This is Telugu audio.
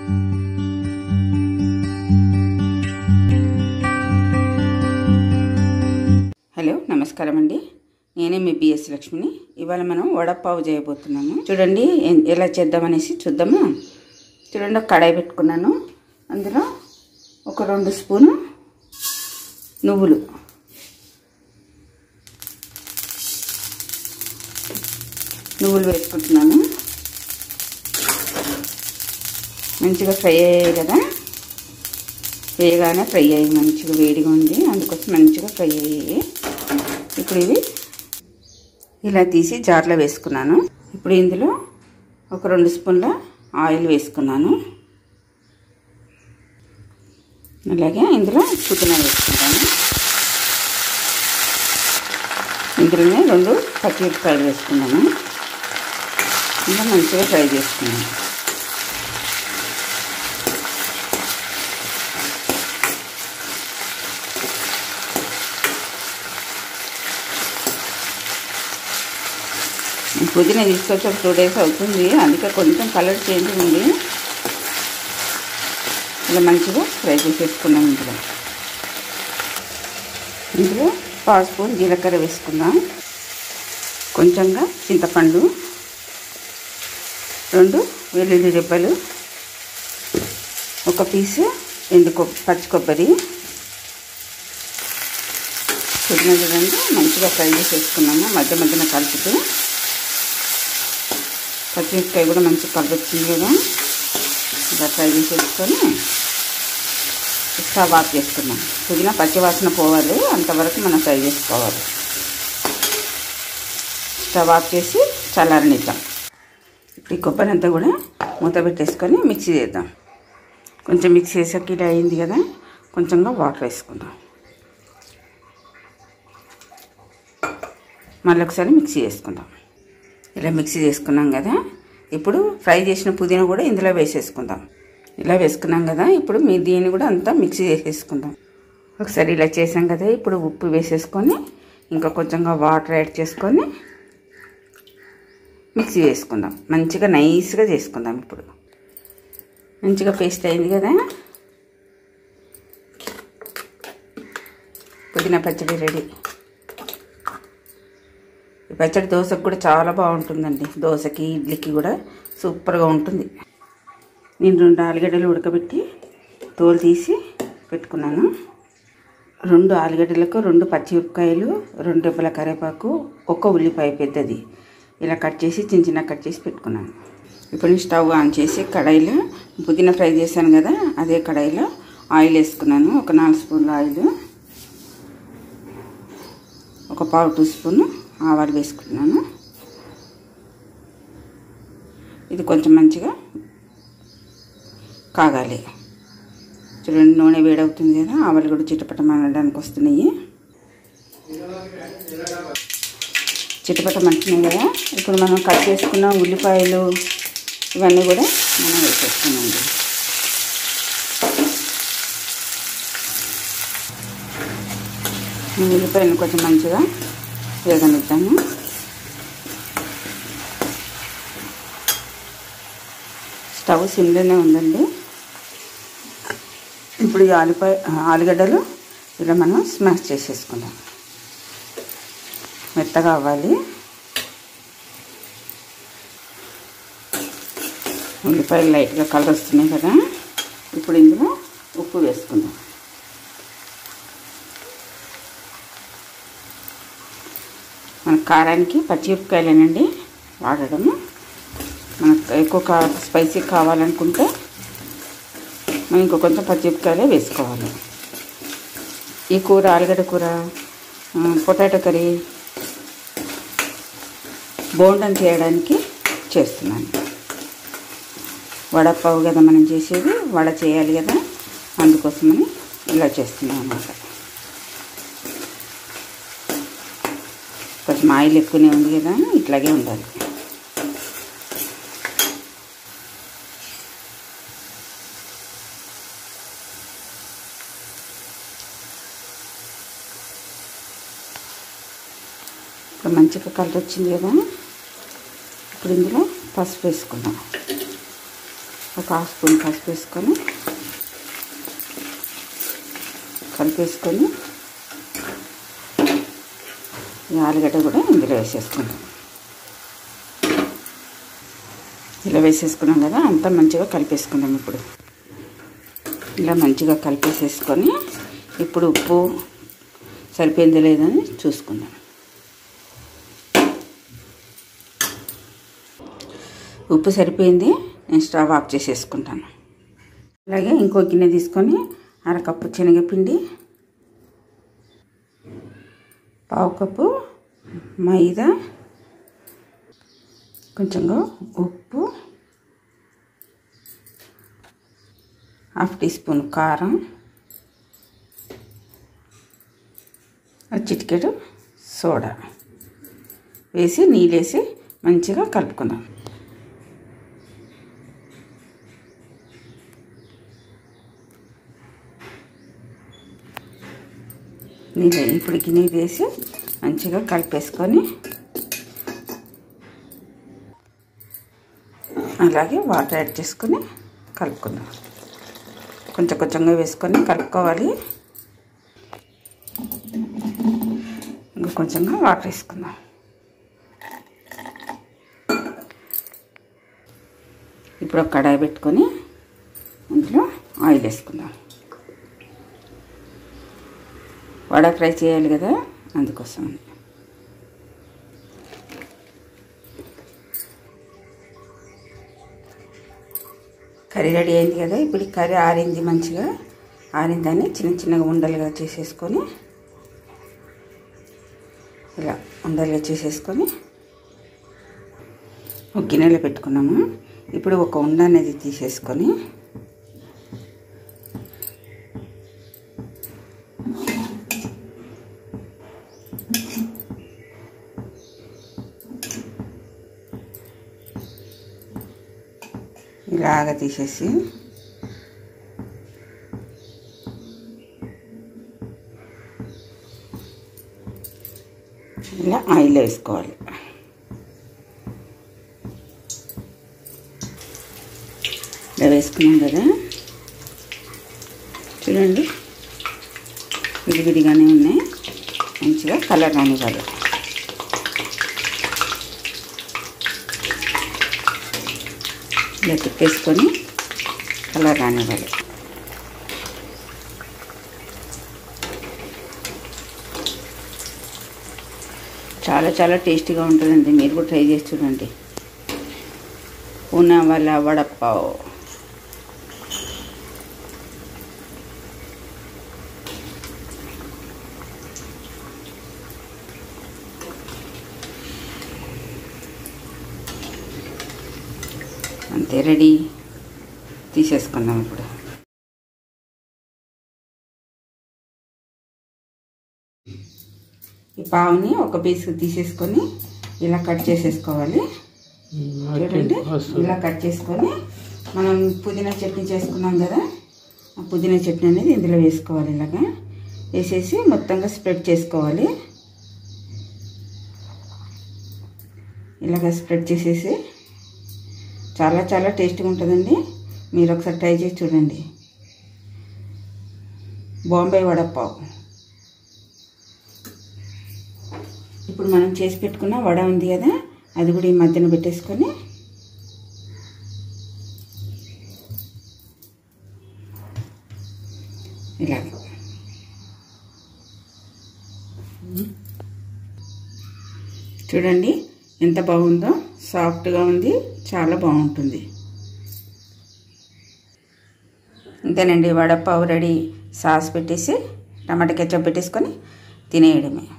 హలో నమస్కారం అండి నేనే మీ బిఎస్ లక్ష్మిని ఇవాళ మనం వడపావు చేయబోతున్నాము చూడండి ఎ- ఎలా చేద్దామనేసి చూద్దామా చూడండి ఒక కడాయి పెట్టుకున్నాను అందులో ఒక రెండు స్పూను నువ్వులు నువ్వులు వేసుకుంటున్నాను మంచిగా ఫ్రై అయ్యాయి కదా వేయగానే ఫ్రై అయ్యి మంచిగా వేడిగా ఉంది అందుకోసం మంచిగా ఫ్రై అయ్యాయి ఇప్పుడు ఇవి ఇలా తీసి జార్లో వేసుకున్నాను ఇప్పుడు ఇందులో ఒక రెండు స్పూన్ల ఆయిల్ వేసుకున్నాను అలాగే ఇందులో పుదీనా వేసుకుంటాను ఇందులోనే రెండు పచ్చిమిరపకాయలు వేసుకున్నాను ఇంకా మంచిగా ఫ్రై చేసుకున్నాను పుదీనా తీసుకొచ్చి ఒక టూ డేస్ అవుతుంది అందుకే కొంచెం కలర్ చేంజ్ ఉంది ఇలా మంచిగా ఫ్రై చేసేసుకున్నాం ఇందులో ఇందులో పావు స్పూన్ జీలకర్ర వేసుకుందాం కొంచెంగా చింతపండు రెండు వెల్లుల్లి రెబ్బలు ఒక పీసు ఎండు కొ పచ్చి కొబ్బరి పుదీనా చూడండి మంచిగా ఫ్రై చేసేసుకున్నాము మధ్య మధ్యన కలుపుతూ పచ్చిమిరపకాయ కూడా మంచిగా కలపొచ్చింది కదా ఇలా ఫ్రై చేసేసుకొని స్టవ్ ఆఫ్ చేసుకున్నాం పుదీనా పచ్చివాసన పోవాలి అంతవరకు మనం ఫ్రై చేసుకోవాలి స్టవ్ ఆఫ్ చేసి చల్లారనిద్దాం ఈ కొబ్బరి అంతా కూడా మూత పెట్టేసుకొని మిక్సీ చేద్దాం కొంచెం మిక్సీ చేసాక ఇలా అయింది కదా కొంచెంగా వాటర్ వేసుకుందాం మళ్ళీ ఒకసారి మిక్సీ చేసుకుందాం ఇలా మిక్సీ చేసుకున్నాం కదా ఇప్పుడు ఫ్రై చేసిన పుదీనా కూడా ఇందులో వేసేసుకుందాం ఇలా వేసుకున్నాం కదా ఇప్పుడు మీ దీన్ని కూడా అంతా మిక్సీ చేసేసుకుందాం ఒకసారి ఇలా చేసాం కదా ఇప్పుడు ఉప్పు వేసేసుకొని ఇంకా కొంచెంగా వాటర్ యాడ్ చేసుకొని మిక్సీ చేసుకుందాం మంచిగా నైస్గా చేసుకుందాం ఇప్పుడు మంచిగా పేస్ట్ అయింది కదా పుదీనా పచ్చడి రెడీ ఈ పచ్చడి దోశకు కూడా చాలా బాగుంటుందండి దోశకి ఇడ్లీకి కూడా సూపర్గా ఉంటుంది నేను రెండు ఆలుగడ్డలు ఉడకబెట్టి తోలు తీసి పెట్టుకున్నాను రెండు ఆలుగడ్డలకు రెండు పచ్చిమిరపకాయలు రెండు రెబ్బల కరివేపాకు ఒక ఉల్లిపాయ పెద్దది ఇలా కట్ చేసి చిన్న చిన్న కట్ చేసి పెట్టుకున్నాను ఇప్పుడు నేను స్టవ్ ఆన్ చేసి కడాయిలో పుదీనా ఫ్రై చేశాను కదా అదే కడాయిలో ఆయిల్ వేసుకున్నాను ఒక నాలుగు స్పూన్ల ఆయిల్ ఒక పావు టీ స్పూన్ ఆవాలు వేసుకుంటున్నాను ఇది కొంచెం మంచిగా కాగాలి చూడండి నూనె వేడవుతుంది కదా ఆవాలు కూడా చిటపట మండడానికి వస్తున్నాయి చిటపట మంటున్నాయి కదా ఇప్పుడు మనం కట్ చేసుకున్న ఉల్లిపాయలు ఇవన్నీ కూడా మనం వేసేసుకున్నాండి ఉల్లిపాయలు కొంచెం మంచిగా వేగనిద్దాము స్టవ్ సిమ్లోనే ఉందండి ఇప్పుడు ఈ ఆలుపాయ ఆలుగడ్డలు ఇలా మనం స్మాష్ చేసేసుకుందాం మెత్తగా అవ్వాలి ఉల్లిపాయలు లైట్గా కలర్ వస్తున్నాయి కదా ఇప్పుడు ఇందులో ఉప్పు వేసుకుందాం మన కారానికి పచ్చిమిరపకాయలేనండి వాడడము మనకు ఎక్కువ కా స్పైసీ కావాలనుకుంటే మనం ఇంకో కొంచెం పచ్చిమిరపకాయలే వేసుకోవాలి ఈ కూర ఆలుగడ్డ కూర ఆ, పొటాటో కర్రీ బోండం చేయడానికి చేస్తున్నాను వడపావు కదా మనం చేసేది వడ చేయాలి కదా అందుకోసమని ఇలా చేస్తున్నాం అన్నమాట కొంచెం ఆయిల్ ఎక్కువనే ఉంది కదా ఇట్లాగే ఉండాలి ఇప్పుడు మంచిగా కలర్ వచ్చింది కదా ఇప్పుడు ఇందులో పసుపు వేసుకుందాం ఒక హాఫ్ స్పూన్ పసుపు వేసుకొని కలిపేసుకొని ఈ ఆలుగడ్డ కూడా ఇందులో వేసేసుకుందాం ఇలా వేసేసుకున్నాం కదా అంతా మంచిగా కలిపేసుకుందాం ఇప్పుడు ఇలా మంచిగా కలిపేసేసుకొని ఇప్పుడు ఉప్పు సరిపోయిందో లేదని చూసుకుందాం ఉప్పు సరిపోయింది నేను స్టవ్ ఆఫ్ చేసేసుకుంటాను అలాగే ఇంకో గిన్నె తీసుకొని అరకప్పు శనగపిండి పావు కప్పు మైదా కొంచెంగా ఉప్పు హాఫ్ టీ స్పూన్ కారం చిటికెడు సోడా వేసి నీళ్ళేసి మంచిగా కలుపుకుందాం నీళ్ళు ఇప్పుడు గిన్నె వేసి మంచిగా కలిపేసుకొని అలాగే వాటర్ యాడ్ చేసుకొని కలుపుకుందాం కొంచెం కొంచెంగా వేసుకొని కలుపుకోవాలి ఇంకా కొంచెంగా వాటర్ వేసుకుందాం ఇప్పుడు ఒక కడాయి పెట్టుకొని అందులో ఆయిల్ వేసుకుందాం వడ ఫ్రై చేయాలి కదా అందుకోసం కర్రీ రెడీ అయింది కదా ఇప్పుడు ఈ కర్రీ ఆరింది మంచిగా ఆరిందని చిన్న చిన్నగా ఉండలుగా చేసేసుకొని ఇలా ఉండలుగా చేసేసుకొని ఒక గిన్నెలో పెట్టుకున్నాము ఇప్పుడు ఒక ఉండ అనేది తీసేసుకొని ఇలాగ తీసేసి ఇలా ఆయిల్ వేసుకోవాలి ఇలా వేసుకున్నాం కదా చూడండి విడివిడిగానే ఉన్నాయి మంచిగా కలర్ రానివ్వాలి ఇలా తిప్పేసుకొని కలర్ రానివ్వాలి చాలా చాలా టేస్టీగా ఉంటుందండి మీరు కూడా ట్రై చేసి చూడండి పూనా వాళ్ళ వడపావ్ అంతే రెడీ తీసేసుకుందాం ఇప్పుడు ఈ పావుని ఒక పీస్ తీసేసుకొని ఇలా కట్ చేసేసుకోవాలి చూడండి ఇలా కట్ చేసుకొని మనం పుదీనా చట్నీ చేసుకున్నాం కదా ఆ పుదీనా చట్నీ అనేది ఇందులో వేసుకోవాలి ఇలాగా వేసేసి మొత్తంగా స్ప్రెడ్ చేసుకోవాలి ఇలాగ స్ప్రెడ్ చేసేసి చాలా చాలా టేస్టీగా ఉంటుందండి మీరు ఒకసారి ట్రై చేసి చూడండి బాంబే వడపావు ఇప్పుడు మనం చేసి పెట్టుకున్న వడ ఉంది కదా అది కూడా ఈ మధ్యన పెట్టేసుకొని ఇలాగ చూడండి ఎంత బాగుందో సాఫ్ట్గా ఉంది చాలా బాగుంటుంది అంతేనండి వడపావు రెడీ సాస్ పెట్టేసి టమాటా కెచ్చప్ పెట్టేసుకొని తినేయడమే